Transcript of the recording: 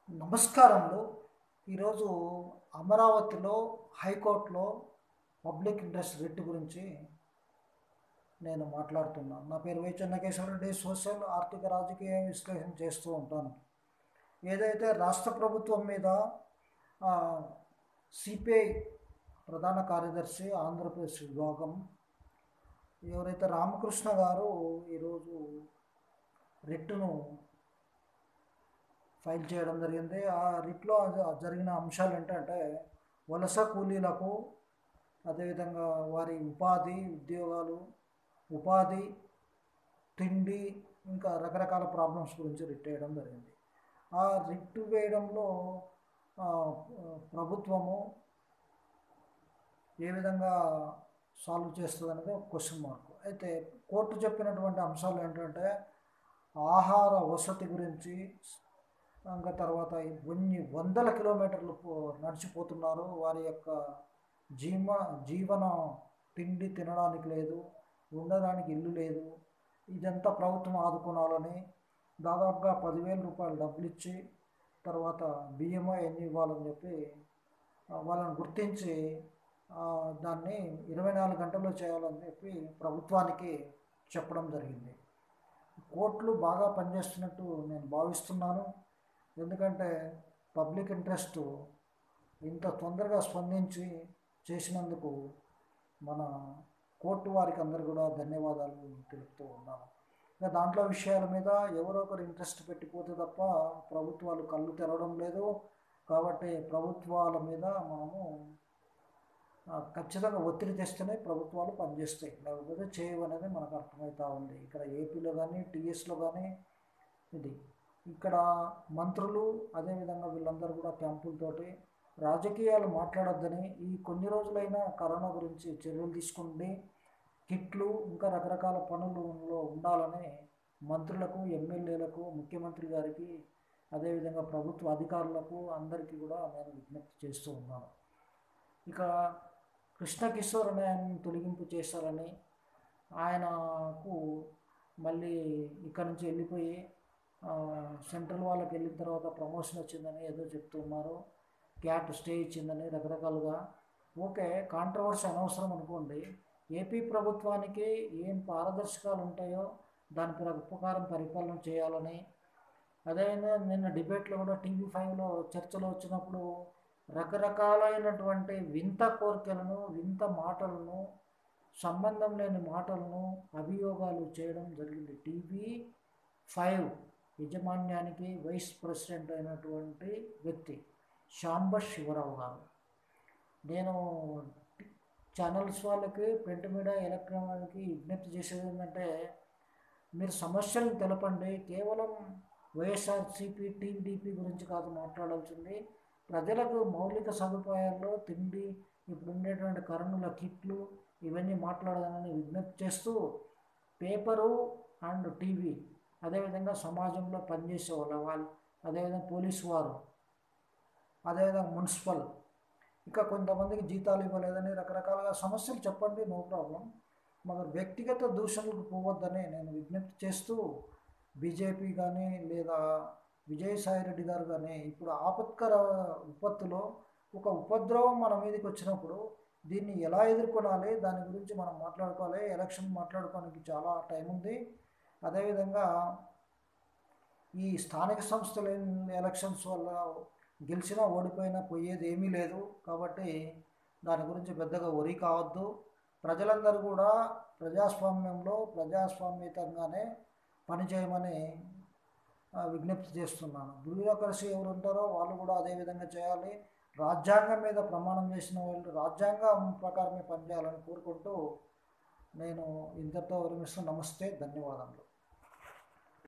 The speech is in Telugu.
నమస్కారములు ఈరోజు అమరావతిలో హైకోర్టులో పబ్లిక్ ఇంట్రెస్ట్ రిట్ గురించి నేను మాట్లాడుతున్నాను నా పేరు వై చెన్నకేశ్వరరెడ్డి సోషల్ ఆర్థిక రాజకీయ విశ్లేషణ చేస్తూ ఉంటాను ఏదైతే రాష్ట్ర ప్రభుత్వం మీద సిపిఐ ప్రధాన కార్యదర్శి ఆంధ్రప్రదేశ్ విభాగం ఎవరైతే రామకృష్ణ గారు ఈరోజు రిట్టును ఫైల్ చేయడం జరిగింది ఆ రిట్లో జరిగిన అంశాలు ఏంటంటే వలస కూలీలకు అదేవిధంగా వారి ఉపాధి ఉద్యోగాలు ఉపాధి తిండి ఇంకా రకరకాల ప్రాబ్లమ్స్ గురించి రిట్ వేయడం జరిగింది ఆ రిట్ వేయడంలో ప్రభుత్వము ఏ విధంగా సాల్వ్ చేస్తుంది అనేది ఒక క్వశ్చన్ మార్క్ అయితే కోర్టు చెప్పినటువంటి అంశాలు ఏంటంటే ఆహార వసతి గురించి ఇంకా తర్వాత కొన్ని వందల కిలోమీటర్లు నడిచిపోతున్నారు వారి యొక్క జీవ జీవన తిండి తినడానికి లేదు ఉండడానికి ఇల్లు లేదు ఇదంతా ప్రభుత్వం ఆదుకోవాలని దాదాపుగా పదివేల రూపాయలు డబ్బులు ఇచ్చి తర్వాత బియ్యమో ఎన్ని ఇవ్వాలని చెప్పి వాళ్ళని గుర్తించి దాన్ని ఇరవై నాలుగు గంటల్లో చేయాలని చెప్పి ప్రభుత్వానికి చెప్పడం జరిగింది కోర్టులు బాగా పనిచేస్తున్నట్టు నేను భావిస్తున్నాను ఎందుకంటే పబ్లిక్ ఇంట్రెస్ట్ ఇంత తొందరగా స్పందించి చేసినందుకు మన కోర్టు వారికి అందరు కూడా ధన్యవాదాలు తెలుపుతూ ఉన్నాను ఇంకా దాంట్లో విషయాల మీద ఎవరో ఒకరు ఇంట్రెస్ట్ పెట్టిపోతే తప్ప ప్రభుత్వాలు కళ్ళు తెరవడం లేదు కాబట్టి ప్రభుత్వాల మీద మనము ఖచ్చితంగా ఒత్తిడి తెస్తేనే ప్రభుత్వాలు పనిచేస్తాయి లేకపోతే చేయవు అనేది మనకు అర్థమవుతూ ఉంది ఇక్కడ ఏపీలో కానీ టీఎస్లో కానీ ఇది ఇక్కడ మంత్రులు అదేవిధంగా వీళ్ళందరూ కూడా క్యాంపులతోటి రాజకీయాలు మాట్లాడొద్దని ఈ కొన్ని రోజులైనా కరోనా గురించి చర్యలు తీసుకుండి కిట్లు ఇంకా రకరకాల పనులలో ఉండాలని మంత్రులకు ఎమ్మెల్యేలకు ముఖ్యమంత్రి గారికి అదేవిధంగా ప్రభుత్వ అధికారులకు అందరికీ కూడా నేను విజ్ఞప్తి చేస్తూ ఉన్నాను ఇక కృష్ణ కిషోర్ అనే ఆయన తొలగింపు చేశారని ఆయనకు మళ్ళీ ఇక్కడ నుంచి వెళ్ళిపోయి సెంట్రల్ వాళ్ళకి వెళ్ళిన తర్వాత ప్రమోషన్ వచ్చిందని ఏదో చెప్తున్నారు క్యాట్ స్టే ఇచ్చిందని రకరకాలుగా ఓకే కాంట్రవర్సీ అనవసరం అనుకోండి ఏపీ ప్రభుత్వానికి ఏం పారదర్శకాలు ఉంటాయో దాని ప్రకారం పరిపాలన చేయాలని అదేవిధంగా నిన్న డిబేట్లో కూడా టీవీ ఫైవ్లో చర్చలో వచ్చినప్పుడు రకరకాలైనటువంటి వింత కోరికలను వింత మాటలను సంబంధం లేని మాటలను అభియోగాలు చేయడం జరిగింది టీవీ ఫైవ్ యజమాన్యానికి వైస్ ప్రెసిడెంట్ అయినటువంటి వ్యక్తి శాంబర్ శివరావు గారు నేను ఛానల్స్ వాళ్ళకి ప్రింట్ మీడియా ఎలక్ట్రానిక్కి విజ్ఞప్తి చేసేది ఏంటంటే మీరు సమస్యలను తెలపండి కేవలం వైఎస్ఆర్సీపీ టీడీపీ గురించి కాదు మాట్లాడాల్సింది ప్రజలకు మౌలిక సదుపాయాల్లో తిండి ఇప్పుడు ఉండేటువంటి కరోనాల కిట్లు ఇవన్నీ మాట్లాడాలని విజ్ఞప్తి చేస్తూ పేపరు అండ్ టీవీ అదేవిధంగా సమాజంలో పనిచేసే వాళ్ళ వాళ్ళు అదేవిధంగా పోలీసు వారు అదేవిధంగా మున్సిపల్ ఇంకా కొంతమందికి జీతాలు ఇవ్వలేదని రకరకాలుగా సమస్యలు చెప్పండి నో ప్రాబ్లం మరి వ్యక్తిగత దూషణలకు పోవద్దని నేను విజ్ఞప్తి చేస్తూ బీజేపీ కానీ లేదా విజయసాయిరెడ్డి గారు కానీ ఇప్పుడు ఆపత్కర విపత్తులో ఒక ఉపద్రవం మన మీదకి వచ్చినప్పుడు దీన్ని ఎలా ఎదుర్కొనాలి దాని గురించి మనం మాట్లాడుకోవాలి ఎలక్షన్ మాట్లాడుకోవడానికి చాలా టైం ఉంది అదేవిధంగా ఈ స్థానిక సంస్థల ఎలక్షన్స్ వల్ల గెలిచినా ఓడిపోయినా పోయేది ఏమీ లేదు కాబట్టి దాని గురించి పెద్దగా ఒరి కావద్దు ప్రజలందరూ కూడా ప్రజాస్వామ్యంలో ప్రజాస్వామ్యతంగానే పనిచేయమని విజ్ఞప్తి చేస్తున్నాను బ్యూరోక్రసీ ఎవరు ఉంటారో వాళ్ళు కూడా అదే విధంగా చేయాలి రాజ్యాంగం మీద ప్రమాణం చేసిన వాళ్ళు రాజ్యాంగం ప్రకారమే పనిచేయాలని కోరుకుంటూ నేను ఇంతటితో విరమిస్తూ నమస్తే ధన్యవాదములు